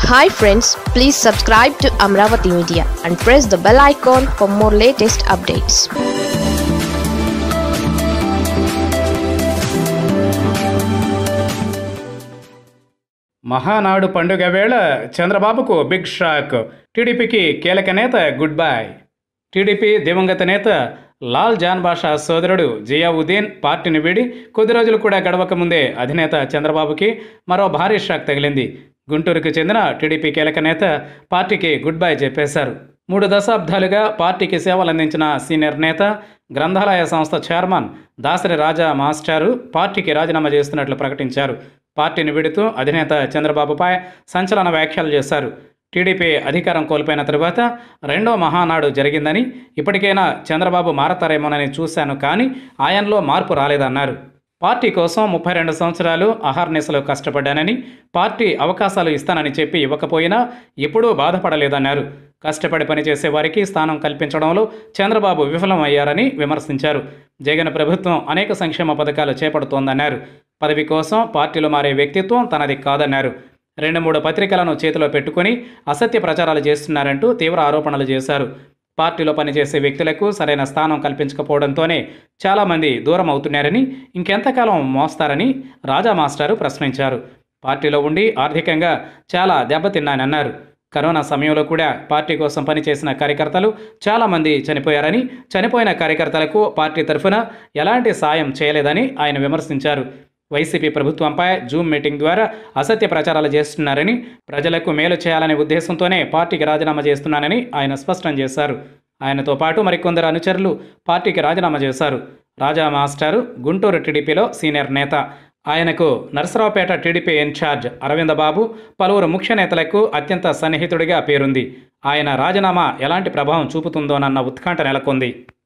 hi friends please subscribe to Amaravati media and press the bell icon for more latest updates Mahanadu పండుగ వేళ చంద్రబాబుకు big shock టీడీపీకి కీలక నేత గుడ్ బై టీడీపీ దివంగత నేత లాల్ జాన్ బాషా సోదరుడు జియావుద్దీన్ పార్టీని వీడి కొద్ది రోజులు కూడా గడవక ముందే అధినేత చంద్రబాబుకి మరో భారీ షాక్ తగిలింది గుంటూరుకు చెందిన టీడీపీ కీలక నేత పార్టీకి గుడ్ బై చెప్పేశారు మూడు దశాబ్దాలుగా పార్టీకి సేవలు అందించిన సీనియర్ నేత గ్రంథాలయ సంస్థ చైర్మన్ దాసరి రాజా మాస్టారు పార్టీకి రాజీనామా చేస్తున్నట్లు ప్రకటించారు పార్టీని విడుతూ అధినేత చంద్రబాబుపై సంచలన వ్యాఖ్యలు చేశారు టీడీపీ అధికారం కోల్పోయిన తరువాత రెండో మహానాడు జరిగిందని ఇప్పటికైనా చంద్రబాబు మారతారేమోనని చూశాను కానీ ఆయనలో మార్పు రాలేదన్నారు పార్టీ కోసం ముప్పై రెండు సంవత్సరాలు అహర్నిశలు కష్టపడ్డానని పార్టీ అవకాశాలు ఇస్తానని చెప్పి ఇవ్వకపోయినా ఎప్పుడూ బాధపడలేదన్నారు కష్టపడి పనిచేసే వారికి స్థానం కల్పించడంలో చంద్రబాబు విఫలమయ్యారని విమర్శించారు జగన్ ప్రభుత్వం అనేక సంక్షేమ పథకాలు చేపడుతోందన్నారు పదవి కోసం పార్టీలు మారే వ్యక్తిత్వం తనది కాదన్నారు రెండు మూడు పత్రికలను చేతిలో పెట్టుకుని అసత్య ప్రచారాలు చేస్తున్నారంటూ తీవ్ర ఆరోపణలు చేశారు పార్టీలో పనిచేసే వ్యక్తులకు సరైన స్థానం కల్పించకపోవడంతోనే చాలామంది దూరం అవుతున్నారని ఇంకెంతకాలం మోస్తారని రాజా మాస్టారు ప్రశ్నించారు పార్టీలో ఉండి ఆర్థికంగా చాలా దెబ్బతిన్నానన్నారు కరోనా సమయంలో కూడా పార్టీ కోసం పనిచేసిన కార్యకర్తలు చాలామంది చనిపోయారని చనిపోయిన కార్యకర్తలకు పార్టీ తరఫున ఎలాంటి సాయం చేయలేదని ఆయన విమర్శించారు వైసీపీ ప్రభుత్వంపై జూమ్ మీటింగ్ ద్వారా అసత్య ప్రచారాలు చేస్తున్నారని ప్రజలకు మేలు చేయాలనే ఉద్దేశంతోనే పార్టీకి రాజీనామా చేస్తున్నానని ఆయన స్పష్టం చేశారు ఆయనతో పాటు మరికొందరు అనుచరులు పార్టీకి రాజీనామా చేశారు రాజా మాస్టారు గుంటూరు టీడీపీలో సీనియర్ నేత ఆయనకు నరసరావుపేట టీడీపీ ఇన్ఛార్జ్ అరవింద బాబు పలువురు ముఖ్య నేతలకు అత్యంత సన్నిహితుడిగా పేరుంది ఆయన రాజీనామా ఎలాంటి ప్రభావం చూపుతుందోనన్న ఉత్కంఠ నెలకొంది